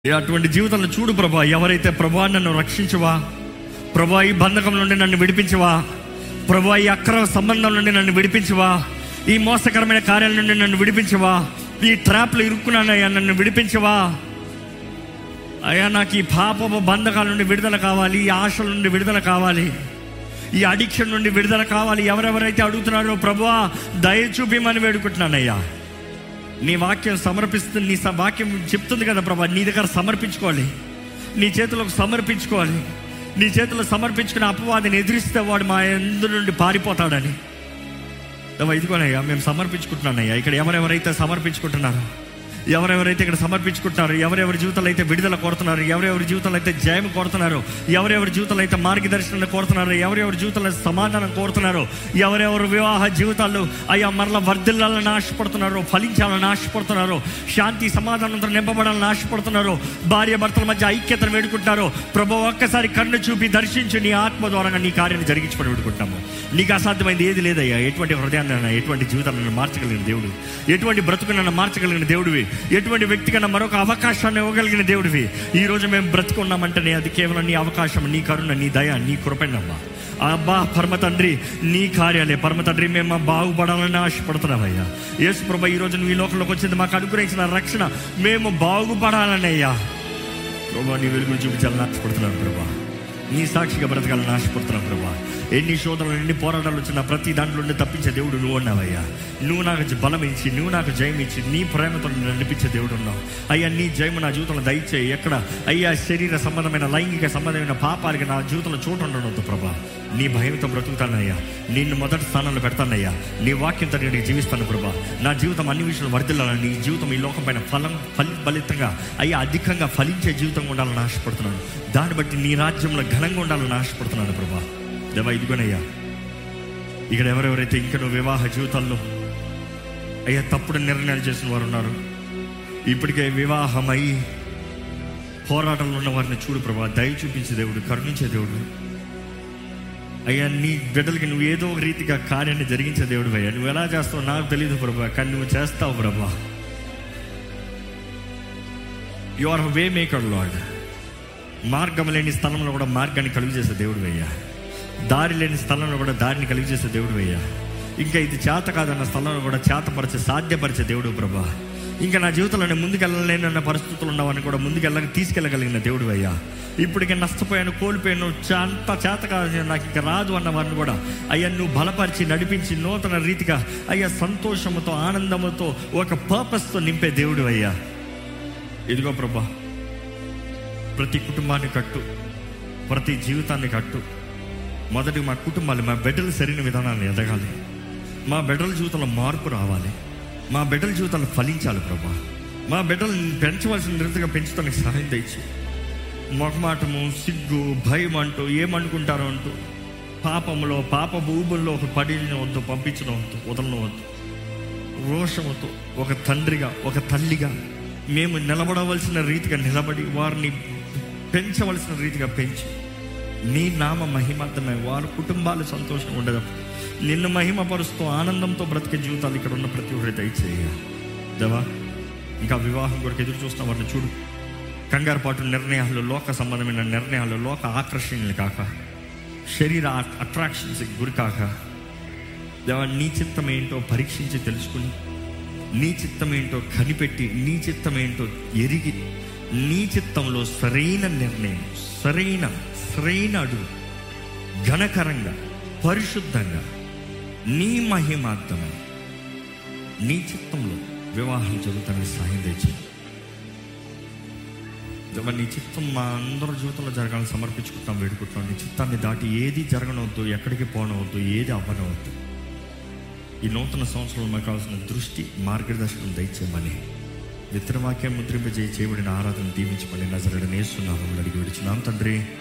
ఏ అటువంటి జీవితంలో చూడు ప్రభా ఎవరైతే ప్రభా నన్ను రక్షించవా ప్రభా ఈ బంధకం నుండి నన్ను విడిపించవా ప్రభా ఈ అక్రమ సంబంధం నుండి నన్ను విడిపించవా ఈ మోసకరమైన కార్యాల నుండి నన్ను విడిపించవా ఈ ట్రాప్లో ఇరుక్కున్నానయ్యా నన్ను విడిపించవా అయ్యా నాకు ఈ పాప బంధకాల నుండి విడుదల కావాలి ఈ ఆశల నుండి విడుదల కావాలి ఈ అడిక్షన్ నుండి విడుదల కావాలి ఎవరెవరైతే అడుగుతున్నారో ప్రభువా దయ చూపిమని వేడుకుంటున్నానయ్యా నీ వాక్యం సమర్పిస్తుంది నీ స- వాక్యం చెప్తుంది కదా ప్రభా నీ దగ్గర సమర్పించుకోవాలి నీ చేతులకు సమర్పించుకోవాలి నీ చేతులు సమర్పించుకుని అపవాదిని ఎదిరిస్తే వాడు మా ఎందు నుండి పారిపోతాడని దేవా, ఇదిగోనయ్యా మేము సమర్పించుకుంటున్నానయ్యా ఇక్కడ ఎవరెవరైతే సమర్పించుకుంటున్నారో ఎవరెవరైతే ఇక్కడ సమర్పించుకుంటున్నారో ఎవరెవరి జీవితాలు అయితే విడుదల కోరుతున్నారు ఎవరెవరి జీవితాలు అయితే జయం కోరుతున్నారో ఎవరెవరి జీవితాలు అయితే మార్గదర్శనం కోరుతున్నారో ఎవరెవరి జీవితాల్లో సమాధానం కోరుతున్నారో ఎవరెవరు వివాహ జీవితాల్లో అయ్యా మరల వర్ధిల్లాలని ఆశపడుతున్నారో ఫలించాలని ఆశపడుతున్నారో శాంతి సమాధానంతో నింపబడాలని ఆశపడుతున్నారో భార్య భర్తల మధ్య ఐక్యతను వేడుకుంటున్నారో ప్రభు ఒక్కసారి కన్ను చూపి దర్శించి నీ ఆత్మ ద్వారా నీ కార్యాన్ని జరిగించుకొని వేడుకుంటాము నీకు అసాధ్యమైంది ఏది లేదయ్యా ఎటువంటి హృదయాన్ని ఎటువంటి జీవితాన్ని మార్చగలిగిన దేవుడు ఎటువంటి బ్రతుకునన్నా మార్చగలిగిన దేవుడివి ఎటువంటి వ్యక్తికన్నా మరొక అవకాశాన్ని ఇవ్వగలిగిన దేవుడివి ఈ రోజు మేము బ్రతుకున్నామంటేనే అది కేవలం నీ అవకాశం నీ కరుణ నీ దయ నీ కృపణమ్మా అబ్బా పరమ తండ్రి నీ కార్యాలే పరమ తండ్రి మేము బాగుపడాలని ఆశపడుతున్నామయ్యా యేసు ప్రభా ఈ రోజు నువ్వు ఈ లోకంలోకి వచ్చింది మాకు అనుగ్రహించిన రక్షణ మేము బాగుపడాలని అయ్యా ప్రభా నీ వెలుగులు చూపించాలని ఆశపడుతున్నాను ప్రభా నీ సాక్షిగా బ్రతకాలని ఆశపడుతున్నాను ప్రభా ఎన్ని శోధనలు ఎన్ని పోరాటాలు వచ్చినా ప్రతి దాంట్లో నుండి తప్పించే దేవుడు నువ్వు ఉన్నావయ్యా నువ్వు నాకు బలం ఇచ్చి నువ్వు నాకు జయం ఇచ్చి నీ ప్రేమతో నన్ను నడిపించే దేవుడు ఉన్నావు అయ్యా నీ జయము నా జీవితంలో దయచేయి ఎక్కడ అయ్యా శరీర సంబంధమైన లైంగిక సంబంధమైన పాపాలకి నా జీవితంలో చోటు ఉండడంతో ప్రభా నీ భయంతో బ్రతుకుతానయ్యా నిన్ను మొదటి స్థానంలో పెడతానయ్యా నీ వాక్యంతో నేను జీవిస్తాను ప్రభా నా జీవితం అన్ని విషయాలు వర్దిల్లాలని నీ జీవితం ఈ లోకం పైన ఫలం ఫలి ఫలితంగా అయ్యా అధికంగా ఫలించే జీవితం ఉండాలని ఆశపడుతున్నాను దాన్ని బట్టి నీ రాజ్యంలో ఘనంగా ఉండాలని ఆశపడుతున్నాను ప్రభా దేవా ఇదిగోనయ్యా ఇక్కడ ఎవరెవరైతే ఇంకా నువ్వు వివాహ జీవితాల్లో అయ్యా తప్పుడు నిర్ణయాలు చేసిన వారు ఉన్నారు ఇప్పటికే వివాహమై పోరాటంలో ఉన్న వారిని చూడు ప్రభా దయ చూపించే దేవుడు కరుణించే దేవుడు అయ్యా నీ బిడ్డలకి నువ్వు ఏదో ఒక రీతిగా కార్యాన్ని జరిగించే దేవుడు అయ్యా నువ్వు ఎలా చేస్తావు నాకు తెలియదు ప్రభా కానీ నువ్వు చేస్తావు ప్రభా you are way maker lord మార్గం లేని స్థలంలో కూడా మార్గాన్ని కలుగు చేసే దేవుడు అయ్యా దారి లేని స్థలంలో కూడా దారిని కలిగి చేసే దేవుడు అయ్యా ఇంకా ఇది చేత కాదన్న స్థలంలో కూడా చేతపరిచే సాధ్యపరిచే దేవుడు ప్రభా ఇంకా నా జీవితంలో నేను ముందుకెళ్ళలేనన్న పరిస్థితులు ఉన్నవాడిని కూడా ముందుకెళ్ళ తీసుకెళ్ళగలిగిన దేవుడు అయ్యా ఇప్పటికే నష్టపోయాను కోల్పోయాను చా- అంత చేత కాదు నాకు ఇంకా రాదు అన్న వారిని కూడా అయ్యా నువ్వు బలపరిచి నడిపించి నూతన రీతిగా అయ్యా సంతోషముతో ఆనందముతో ఒక పర్పస్తో నింపే దేవుడు అయ్యా ఇదిగో ప్రభా ప్రతి కుటుంబాన్ని కట్టు ప్రతి జీవితాన్ని కట్టు మొదటి మా కుటుంబాలు మా బిడ్డల సరైన విధానాన్ని ఎదగాలి మా బిడ్డల జీవితంలో మార్పు రావాలి మా బిడ్డల జీవితాలు ఫలించాలి ప్రభా మా బిడ్డలు పెంచవలసిన రీతిగా పెంచడానికి సహాయం తెచ్చి మొహమాటము సిగ్గు భయం అంటూ ఏమనుకుంటారో అంటూ పాపంలో పాప భూముల్లో ఒక పడిన వద్దు పంపించడం వద్దు వదలడం వద్దు రోషముతో ఒక తండ్రిగా ఒక తల్లిగా మేము నిలబడవలసిన రీతిగా నిలబడి వారిని పెంచవలసిన రీతిగా పెంచి నీ నామ మహిమార్థమై వారి కుటుంబాలు సంతోషంగా ఉండదు నిన్ను మహిమపరుస్తూ ఆనందంతో బ్రతికే జీవితాలు ఇక్కడ ఉన్న ప్రతి ఒక్కరి దయచేయ దేవా ఇంకా వివాహం కొరకు ఎదురు చూస్తున్న వారిని చూడు కంగారు పాటు నిర్ణయాలు లోక సంబంధమైన నిర్ణయాలు లోక ఆకర్షణలు కాక శరీర అట్రాక్షన్స్కి గురి కాక దేవా నీ చిత్తం ఏంటో పరీక్షించి తెలుసుకుని నీ చిత్తం ఏంటో కనిపెట్టి నీ చిత్తం ఏంటో ఎరిగి నీ చిత్తంలో సరైన నిర్ణయం సరైన సరైన అడుగు ఘనకరంగా పరిశుద్ధంగా నీ మహిమార్థమై నీ చిత్తంలో వివాహం జరుగుతానికి సాయం తెచ్చి దేవా, నీ చిత్తం మా అందరి జీవితంలో జరగాలని సమర్పించుకుంటాం వేడుకుంటాం నీ చిత్తాన్ని దాటి ఏది జరగనవద్దు ఎక్కడికి పోనవద్దు ఏది అవ్వనవద్దు ఈ నూతన సంవత్సరంలో మాకు కావాల్సిన దృష్టి మార్గదర్శనం దయచేయమని విత్తనవాక్యం ముద్రింపజేయి చేయబడిన ఆరాధన దీవించమని నజరడనేస్తున్నాము అడిగి విడిచున్నాం తండ్రి